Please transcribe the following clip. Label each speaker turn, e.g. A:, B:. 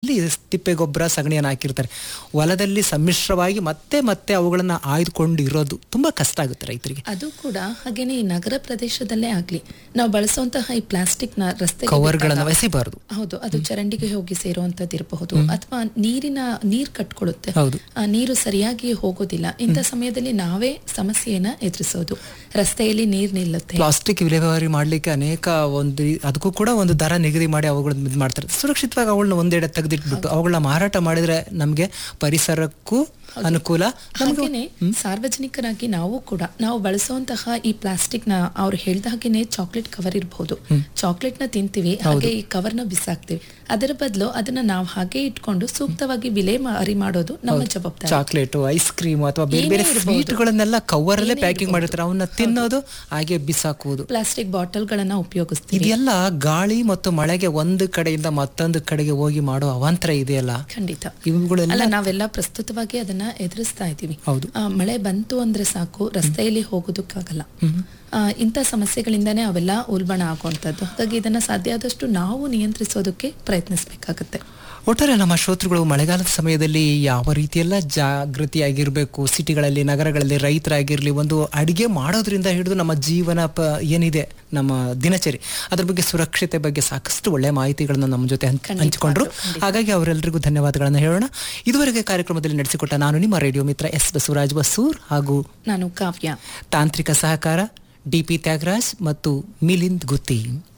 A: ಅಲ್ಲಿ ತಿಪ್ಪೆ ಗೊಬ್ಬರ ಸಗಣಿಯನ್ನು ಹಾಕಿರ್ತಾರೆ ಹೊಲದಲ್ಲಿ ಸಮ್ಮಿಶ್ರವಾಗಿ ಮತ್ತೆ ಮತ್ತೆ ಅವುಗಳನ್ನ ಆಯ್ದುಕೊಂಡು ಇರೋದು ತುಂಬಾ ಕಷ್ಟ ಆಗುತ್ತೆ ರೈತರಿಗೆ
B: ಅದು ಕೂಡ ಹಾಗೇನೆ ಈ ನಗರ ಪ್ರದೇಶದಲ್ಲೇ ಆಗ್ಲಿ ನಾವು ಬಳಸುವಂತಹ ಈ ಪ್ಲಾಸ್ಟಿಕ್ ನ ರಸ್ತೆ
A: ಕವರ್ಗಳನ್ನು ಎಸಿಬಾರದು
B: ಹೌದು ಅದು ಚರಂಡಿಗೆ ಹೋಗಿ ಸೇರುವಂತದ್ದು ಇರಬಹುದು ಅಥವಾ ನೀರಿನ ನೀರ್ ಕಟ್ಕೊಳ್ಳುತ್ತೆ
A: ಹೌದು.
B: ಆ ನೀರು ಸರಿಯಾಗಿ ಹೋಗೋದಿಲ್ಲ ಇಂಥ ಸಮಯದಲ್ಲಿ ನಾವೇ ಸಮಸ್ಯೆಯನ್ನ ಎದುರಿಸೋದು ರಸ್ತೆಯಲ್ಲಿ ನೀರ್ ನಿಲ್ಲುತ್ತೆ
A: ಪ್ಲಾಸ್ಟಿಕ್ ವಿಲೇವಾರಿ ಮಾಡ್ಲಿಕ್ಕೆ ಅನೇಕ ಒಂದು ಈ- ಅದಕ್ಕೂ ಕೂಡ ಒಂದು ದರ ನಿಗದಿ ಮಾಡಿ ಅವುಗಳನ್ನ ಇದು ಮಾಡ್ತಾರೆ ಸುರಕ್ಷಿತವಾಗಿ ಅವುಗಳನ್ನ ಒಂದೆಡೆ ತೆಗೆದಿಟ್ಬಿಟ್ಟು ಅವುಗಳನ್ನ ಮಾರಾಟ ಮಾಡಿದ್ರೆ ನಮಗೆ ಪರಿಸರಕ್ಕೂ ಅನುಕೂಲ ನಮ್ಗೆ
B: ಹಾಗೇನೆ ಸಾರ್ವಜನಿಕರಾಗಿ ನಾವು ಕೂಡ ನಾವು ಬಳಸುವಂತಹ ಈ ಪ್ಲಾಸ್ಟಿಕ್ ನ ಅವ್ರು ಹೇಳ್ದ ಹಾಗೇನೆ ಚಾಕ್ಲೇಟ್ ಕವರ್ ಇರಬಹುದು ಚಾಕ್ಲೇಟ್ ನ ತಿಂತೀವಿ ಹಾಗೆ ಈ ಕವರ್ ನ ಬಿಸಾಕ್ತಿವಿ ಅದರ ಬದಲು ಅದನ್ನ ನಾವು ಹಾಗೆ ಇಟ್ಕೊಂಡು ಸೂಕ್ತವಾಗಿ ವಿಲೇವಾರಿ ಮಾಡೋದು ನಮ್ಮ ಜವಾಬ್ದಾರಿ
A: ಚಾಕ್ಲೇಟ್ ಐಸ್ ಕ್ರೀಮ್ ಅಥವಾ ಬೇರೆ ಬೇರೆ
B: ಏನೇ ಇರ್ಬೋದು.
A: ಸ್ವೀಟ್ಗಳನ್ನೆಲ್ಲ ಕವರ್ ಅಲ್ಲೇ
B: ಏನೇ
A: ಪ್ಯಾಕಿಂಗ್
B: ಇರ್ಬೋದು.
A: ಮಾಡಿರ್ತಾರೆ ಅವನ್ನ ತಿನ್ನೋದು ಹಾಗೆ ಬಿಸಾಕುವುದು
B: ಪ್ಲಾಸ್ಟಿಕ್ ಬಾಟಲ್ ಗಳನ್ನ ಉಪಯೋಗಿಸ್ತೀವಿ
A: ಇದೆಲ್ಲ ಗಾಳಿ ಮತ್ತು ಮಳೆಗೆ ಒಂದು ಕಡೆಯಿಂದ ಮತ್ತೊಂದು ಕಡೆಗೆ ಹೋಗಿ ಮಾಡೋ ಅವಾಂತರ ಇದೆಯಲ್ಲ
B: ಖಂಡಿತ
A: ಇವುಗಳೆಲ್ಲ
B: ಅಲ್ಲ ನಾವೆಲ್ಲ ಪ್ರಸ್ತುತವಾಗಿ ಅದನ್ನ ಎದುರಿಸ್ತಾ ಇದ್ದೀವಿ
A: ಹೌದು.
B: ಆ, ಮಳೆ ಬಂತು ಅಂದ್ರೆ ಸಾಕು ರಸ್ತೆಯಲ್ಲಿ ಹೋಗೋದಕ್ಕಾಗಲ್ಲ ಆ, ಇಂಥ ಸಮಸ್ಯೆಗಳಿಂದಾನೇ ಅವೆಲ್ಲ ಉಲ್ಬಣ ಆಗುವಂಥದ್ದು ಹಾಗಾಗಿ ಇದನ್ನ ಸಾಧ್ಯ ಆದಷ್ಟು ನಾವು ನಿಯಂತ್ರಿಸೋದಕ್ಕೆ ಪ್ರಯತ್ನಿಸಬೇಕಾಗುತ್ತೆ
A: ಒಟ್ಟಾರೆ ನಮ್ಮ ಶ್ರೋತೃಗಳು ಮಳೆಗಾಲದ ಸಮಯದಲ್ಲಿ ಯಾವ ರೀತಿಯೆಲ್ಲ ಜಾಗೃತಿಯಾಗಿರ್ಬೇಕು ಸಿಟಿಗಳಲ್ಲಿ ನಗರಗಳಲ್ಲಿ ರೈತರಾಗಿರ್ಲಿ ಒಂದು ಅಡಿಗೆ ಮಾಡೋದ್ರಿಂದ ಹಿಡಿದು ನಮ್ಮ ಜೀವನ ಪ ಏನಿದೆ ನಮ್ಮ ದಿನಚರಿ ಅದ್ರ ಬಗ್ಗೆ ಸುರಕ್ಷತೆ ಬಗ್ಗೆ ಸಾಕಷ್ಟು ಒಳ್ಳೆಯ ಮಾಹಿತಿಗಳನ್ನ ನಮ್ಮ ಜೊತೆ ಹಂಚ್-
B: ಖಂಡಿತ,
A: ಹಂಚಿಕೊಂಡ್ರು
B: ಖಂಡಿತ.
A: ಹಾಗಾಗಿ ಅವರೆಲ್ಲರಿಗೂ ಧನ್ಯವಾದಗಳನ್ನು ಹೇಳೋಣ ಇದುವರೆಗೆ ಕಾರ್ಯಕ್ರಮದಲ್ಲಿ ನಡೆಸಿಕೊಟ್ಟ ನಾನು ನಿಮ್ಮ ರೇಡಿಯೋ ಮಿತ್ರ ಎಸ್ ಬಸವರಾಜ್ ಬಸೂರ್ ಹಾಗೂ
B: ನಾನು ಕಾವ್ಯ
A: ತಾಂತ್ರಿಕ ಸಹಕಾರ ಡಿಪಿ ತ್ಯಾಗರಾಜ್ ಮತ್ತು ಮಿಲಿಂದ್ ಗುತ್ತಿ